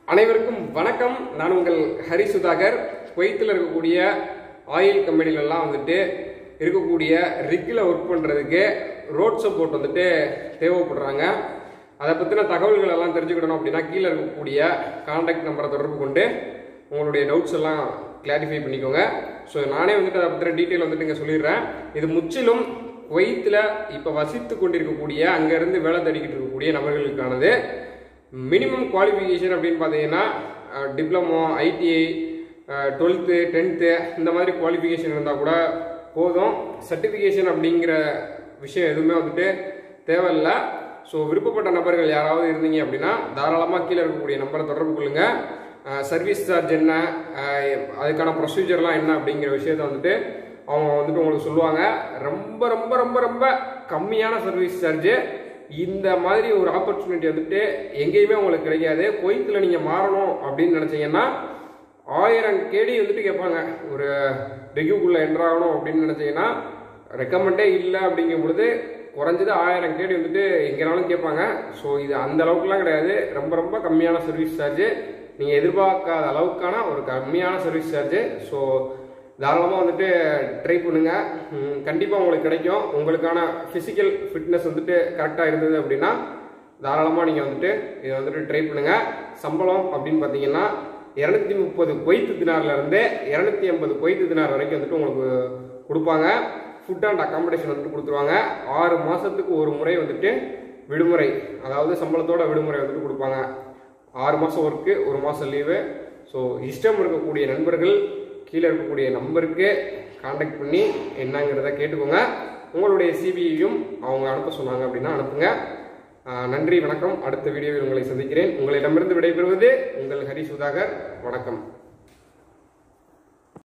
அனைவருக்கும் வணக்கம் நான் உங்கள் ஹரி சுதாகர் குவைத்தில் இருக்கக்கூடிய ஆயில் கம்பெனிலெல்லாம் வந்துட்டு இருக்கக்கூடிய ரிக்கில் ஒர்க் பண்ணுறதுக்கு ரோட் சப்போர்ட் வந்துட்டு தேவைப்படுறாங்க அதை பற்றின தகவல்கள் எல்லாம் தெரிஞ்சுக்கிடணும் அப்படின்னா கீழே இருக்கக்கூடிய காண்டாக்ட் நம்பரை தொடர்பு கொண்டு உங்களுடைய டவுட்ஸ் எல்லாம் கிளாரிஃபை பண்ணிக்கோங்க ஸோ நானே வந்துட்டு அதை பற்றின டீட்டெயில் வந்துட்டு இங்கே சொல்லிடுறேன் இது முற்றிலும் குவைத்தில் இப்போ வசித்து கொண்டிருக்கக்கூடிய அங்கேருந்து வேலை தேடிக்கிட்டு இருக்கக்கூடிய நபர்களுக்கானது மினிமம் குவாலிஃபிகேஷன் அப்படின்னு பார்த்தீங்கன்னா டிப்ளமோ ஐடிஐ டுவெல்த்து டென்த்து இந்த மாதிரி குவாலிஃபிகேஷன் இருந்தால் கூட போதும் சர்டிஃபிகேஷன் அப்படிங்கிற விஷயம் எதுவுமே வந்துட்டு தேவையில்லை ஸோ விருப்பப்பட்ட நபர்கள் யாராவது இருந்தீங்க அப்படின்னா தாராளமாக கீழே இருக்கக்கூடிய நம்பரை தொடர்பு கொள்ளுங்கள் சர்வீஸ் சார்ஜ் என்ன அஹ் அதுக்கான ப்ரொசீஜர்லாம் என்ன அப்படிங்கிற விஷயத்த வந்துட்டு அவங்க வந்துட்டு உங்களுக்கு சொல்லுவாங்க ரொம்ப ரொம்ப ரொம்ப ரொம்ப கம்மியான சர்வீஸ் சார்ஜு இந்த மாதிரி ஒரு ஆப்பர்ச்சுனிட்டி வந்துட்டு எங்கேயுமே உங்களுக்கு கிடைக்காது குவைத்தில் நீங்கள் மாறணும் அப்படின்னு நினச்சிங்கன்னா ஆயிரம் கேடி வந்துட்டு கேட்பாங்க ஒரு ரிவ்யூக்குள்ளே என்ட்ராகணும் அப்படின்னு நினச்சிங்கன்னா ரெக்கமெண்டே இல்லை அப்படிங்கும் பொழுது குறைஞ்சது ஆயிரம் கேடி வந்துட்டு எங்கேனாலும் கேட்பாங்க ஸோ இது அந்த அளவுக்குலாம் கிடையாது ரொம்ப ரொம்ப கம்மியான சர்வீஸ் சார்ஜு நீங்கள் எதிர்பார்க்காத அளவுக்கான ஒரு கம்மியான சர்வீஸ் சார்ஜு ஸோ தாராளமாக வந்துட்டு ட்ரை பண்ணுங்கள் கண்டிப்பாக உங்களுக்கு கிடைக்கும் உங்களுக்கான ஃபிசிக்கல் ஃபிட்னஸ் வந்துட்டு கரெக்டாக இருந்தது அப்படின்னா தாராளமாக நீங்கள் வந்துட்டு இதை வந்துட்டு ட்ரை பண்ணுங்கள் சம்பளம் அப்படின்னு பார்த்தீங்கன்னா இரநூத்தி முப்பது கொய்த்து தினார்லேருந்து இரநூத்தி ஐம்பது கொய்த்து தினார் வரைக்கும் வந்துட்டு உங்களுக்கு கொடுப்பாங்க ஃபுட் அண்ட் அக்காமடேஷன் வந்துட்டு கொடுத்துருவாங்க ஆறு மாதத்துக்கு ஒரு முறை வந்துட்டு விடுமுறை அதாவது சம்பளத்தோட விடுமுறை வந்துட்டு கொடுப்பாங்க ஆறு மாதம் ஒர்க்கு ஒரு மாதம் லீவு ஸோ இஷ்டம் இருக்கக்கூடிய நண்பர்கள் கீழே இருக்கக்கூடிய நம்பருக்கு காண்டாக்ட் பண்ணி என்னங்கிறத கேட்டுக்கோங்க உங்களுடைய சிபியையும் அவங்க அனுப்ப சொன்னாங்க அப்படின்னா அனுப்புங்க ஆஹ் நன்றி வணக்கம் அடுத்த வீடியோவில் உங்களை சந்திக்கிறேன் உங்களிடமிருந்து விடைபெறுவது உங்கள் ஹரி சுதாகர் வணக்கம்